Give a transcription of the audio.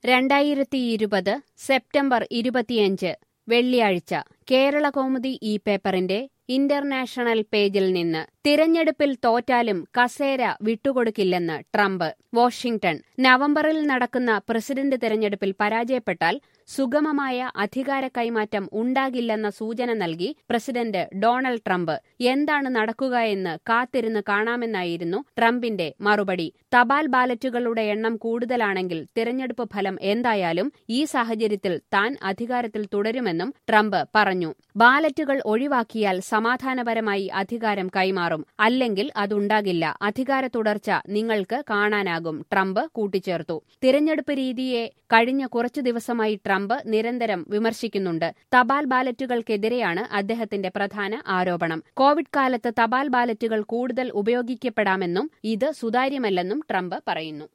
രണ്ടായിരത്തിയിരുപത് സെപ്റ്റംബർ ഇരുപത്തിയഞ്ച് വെള്ളിയാഴ്ച കേരള കൗമുദി ഈ പേപ്പറിന്റെ ഇന്റർനാഷണൽ പേജിൽ നിന്ന് തിരഞ്ഞെടുപ്പിൽ തോറ്റാലും കസേര വിട്ടുകൊടുക്കില്ലെന്ന് ട്രംപ് വാഷിംഗ്ടൺ നവംബറിൽ നടക്കുന്ന പ്രസിഡന്റ് തെരഞ്ഞെടുപ്പിൽ പരാജയപ്പെട്ടാൽ സുഗമമായ അധികാര കൈമാറ്റം ഉണ്ടാകില്ലെന്ന സൂചന നൽകി പ്രസിഡന്റ് ഡൊണാൾഡ് ട്രംപ് എന്താണ് നടക്കുകയെന്ന് കാത്തിരുന്ന് കാണാമെന്നായിരുന്നു ട്രംപിന്റെ മറുപടി തപാൽ ബാലറ്റുകളുടെ എണ്ണം കൂടുതലാണെങ്കിൽ തിരഞ്ഞെടുപ്പ് ഫലം എന്തായാലും ഈ സാഹചര്യത്തിൽ താൻ അധികാരത്തിൽ തുടരുമെന്നും ട്രംപ് പറഞ്ഞു ബാലറ്റുകൾ ഒഴിവാക്കിയാൽ സമാധാനപരമായി അധികാരം കൈമാറും അല്ലെങ്കിൽ അതുണ്ടാകില്ല അധികാര തുടർച്ച നിങ്ങൾക്ക് കാണാനാകും ട്രംപ് കൂട്ടിച്ചേർത്തു തിരഞ്ഞെടുപ്പ് രീതിയെ കഴിഞ്ഞ കുറച്ചു ദിവസമായി ട്രംപ് നിരന്തരം വിമർശിക്കുന്നുണ്ട് തപാൽ ബാലറ്റുകൾക്കെതിരെയാണ് അദ്ദേഹത്തിന്റെ പ്രധാന ആരോപണം കോവിഡ് കാലത്ത് തപാൽ ബാലറ്റുകൾ കൂടുതൽ ഉപയോഗിക്കപ്പെടാമെന്നും ഇത് സുതാര്യമല്ലെന്നും ട്രംപ് പറയുന്നു